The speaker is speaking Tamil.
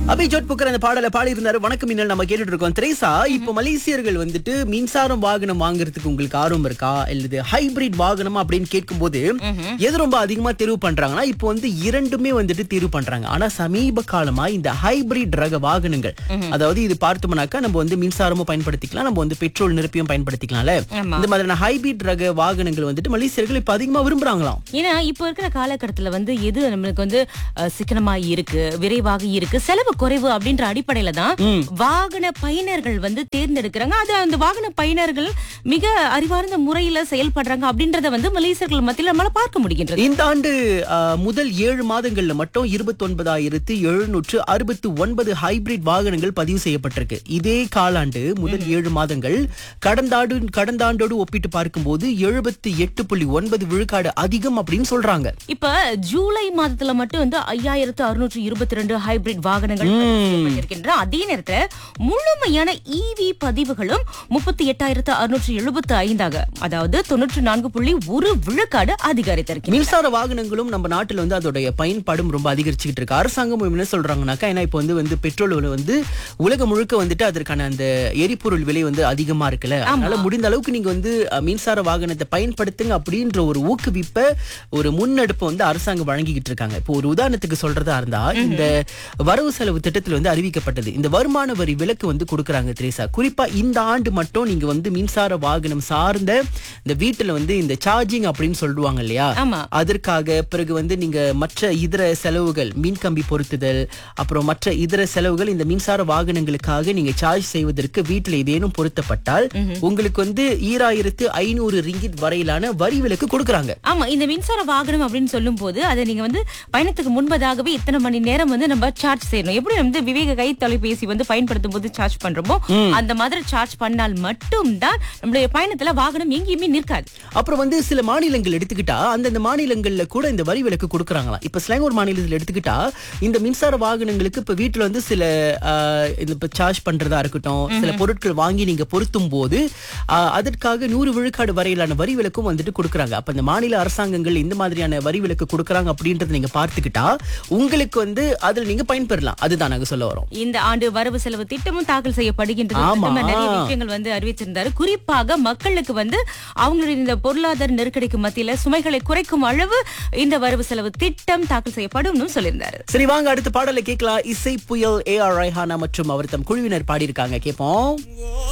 அபிஜோட் புக்கர் அந்த பாடலை பாடி இருந்தாரு வணக்கம் இன்னல் நம்ம கேட்டுட்டு இருக்கோம் திரேசா இப்போ மலேசியர்கள் வந்துட்டு மின்சாரம் வாகனம் வாங்குறதுக்கு உங்களுக்கு ஆர்வம் இருக்கா இல்லது ஹைபிரிட் வாகனம் அப்படின்னு கேட்கும்போது எது ரொம்ப அதிகமா தெரிவு பண்றாங்கன்னா இப்போ வந்து இரண்டுமே வந்துட்டு தெரிவு பண்றாங்க ஆனா சமீப காலமா இந்த ஹைபிரிட் ரக வாகனங்கள் அதாவது இது பார்த்தோம்னாக்கா நம்ம வந்து மின்சாரமும் பயன்படுத்திக்கலாம் நம்ம வந்து பெட்ரோல் நிரப்பியும் பயன்படுத்திக்கலாம்ல ஆமா. இந்த மாதிரியான ஹைபிரிட் ரக வாகனங்கள் வந்துட்டு மலேசியர்கள் இப்ப அதிகமா விரும்புறாங்களாம் ஏன்னா இப்ப இருக்கிற காலகட்டத்துல வந்து எது நம்மளுக்கு வந்து அஹ், சிக்கனமா இருக்கு விரைவாக இருக்கு செலவு குறைவு அப்படின்ற அடிப்படையில தான் வாகன பயனர்கள் வந்து தேர்ந்தெடுக்கிறாங்க அது அந்த வாகன பயனர்கள் மிக அறிவார்ந்த முறையில செயல்படுறாங்க அப்படின்றத வந்து மலேசியர்கள் மத்தியில நம்மளால பார்க்க முடிகின்றது இந்த ஆண்டு ஆ, முதல் ஏழு மாதங்கள்ல மட்டும் இருபத்தி ஒன்பதாயிரத்து எழுநூற்று அறுபத்தி ஒன்பது ஹைபிரிட் வாகனங்கள் பதிவு செய்யப்பட்டிருக்கு இதே காலாண்டு முதல் ஏழு மாதங்கள் கடந்த ஆண்டு கடந்த ஆண்டோடு ஒப்பிட்டு பார்க்கும்போது எழுபத்தி எட்டு புள்ளி ஒன்பது விழுக்காடு அதிகம் அப்படின்னு சொல்றாங்க இப்ப ஜூலை மாதத்துல மட்டும் வந்து ஐயாயிரத்து அறுநூற்று இருபத்தி ரெண்டு ஹைபிரிட் வாகனங்கள் பதிவு செய்யப்பட்டிருக்கின்றன அதே நேரத்துல முழுமையான இவி பதிவுகளும் முப்பத்தி எட்டாயிரத்து அறுநூற்று எழுபத்தி ஐந்தாக அதாவது தொண்ணூற்று நான்கு புள்ளி ஒரு விழுக்காடு அதிகரித்திருக்கிறது மின்சார வாகனங்களும் நம்ம நாட்டுல வந்து அதோடைய பயன்பாடும் ரொம்ப அதிகரிச்சுக்கிட்டு இருக்கு அரசாங்கம் என்ன சொல்றாங்கனாக்கா ஏன்னா இப்போ வந்து வந்து பெட்ரோல் விலை வந்து உலகம் முழுக்க வந்துட்டு அதற்கான அந்த எரிபொருள் விலை வந்து அதிகமா இருக்குல்ல அதனால முடிந்த அளவுக்கு நீங்க வந்து அஹ், மின்சார வாகனத்தை பயன்படுத்துங்க அப்படின்ற ஒரு ஊக்குவிப்பை ஒரு முன்னெடுப்பை வந்து அரசாங்கம் வழங்கிக்கிட்டு இருக்காங்க இப்போ ஒரு உதாரணத்துக்கு சொல்றதா இருந்தா இந்த வரவு செலவு திட்டத்தில் வந்து அறிவிக்கப்பட்டது இந்த வருமான வரி விலக்கு வந்து கொடுக்கறாங்க திரேசா குறிப்பா இந்த ஆண்டு மட்டும் நீங்க வந்து மின்சார வாகனம் சார்ந்த இந்த வீட்டுல வந்து இந்த சார்ஜிங் அப்படின்னு சொல்லுவாங்க இல்லையா ஆமா அதற்காக பிறகு வந்து நீங்க மற்ற இதர செலவுகள் மின் கம்பி பொருத்துதல் அப்புறம் மற்ற இதர செலவுகள் இந்த மின்சார வாகனங்களுக்காக நீங்க சார்ஜ் செய்வதற்கு வீட்டுல ஏதேனும் பொருத்தப்பட்டால் உங்களுக்கு வந்து ஈராயிரத்து ஐநூறு ரிங்கிட் வரையிலான வரி விலக்கு கொடுக்கறாங்க ஆமா இந்த மின்சார வாகனம் அப்படின்னு சொல்லும் போது அதை நீங்க வந்து பயணத்துக்கு முன்பதாகவே இத்தனை மணி நேரம் வந்து நம்ம சார்ஜ் செய்யணும் எப்படி வந்து விவேக கை தொலைபேசி வந்து பயன்படுத்தும் போது சார்ஜ் பண்றோமோ அந்த மாதிரி சார்ஜ் பண்ணால் மட்டும்தான் நம்மளுடைய பயணத்துல வாகனம் எங்கேயுமே நிற்காது அப்புறம் வந்து சில மாநிலங்கள் எடுத்துக்கிட்டா அந்தந்த மாநிலங்கள்ல கூட இந்த வரி விலக்கு கொடுக்கறாங்களாம் இப்ப ஸ்லாங்கூர் மாநிலத்தில் எடுத்துக்கிட்டா இந்த மின்சார வாகனங்களுக்கு இப்ப வீட்டுல வந்து சில ஆஹ், இந்த இப்ப சார்ஜ் பண்றதா இருக்கட்டும் சில பொருட்கள் வாங்கி நீங்க பொருத்தும் போது ஆஹ், அதற்காக நூறு விழுக்காடு வரையிலான வரி விலக்கும் வந்துட்டு கொடுக்கறாங்க அப்ப இந்த மாநில அரசாங்கங்கள் இந்த மாதிரியான வரி விலக்கு கொடுக்கறாங்க அப்படின்றத நீங்க பார்த்துக்கிட்டா உங்களுக்கு வந்து அதுல நீங்க பயன்பெறலாம் அதுதான் நாங்க சொல்ல வரோம் இந்த ஆண்டு வரவு செலவு திட்டமும் தாக்கல் செய்யப்படுகின்றது ஆமா. பிரதமர் நிறைய விஷயங்கள் வந்து அறிவிச்சிருந்தாரு குறிப்பாக மக்களுக்கு வந்து அவங்களுடைய இந்த பொருளாதார நெருக்கடிக்கு மத்தியில சுமைகளை குறைக்கும் அளவு இந்த வரவு செலவு திட்டம் தாக்கல் செய்யப்படும் சொல்லியிருந்தாரு சரி வாங்க அடுத்த பாடலை கேட்கலாம் இசை புயல் ஏ ஆர் ரைஹானா மற்றும் அவர் தம் குழுவினர் பாடியிருக்காங்க கேட்போம்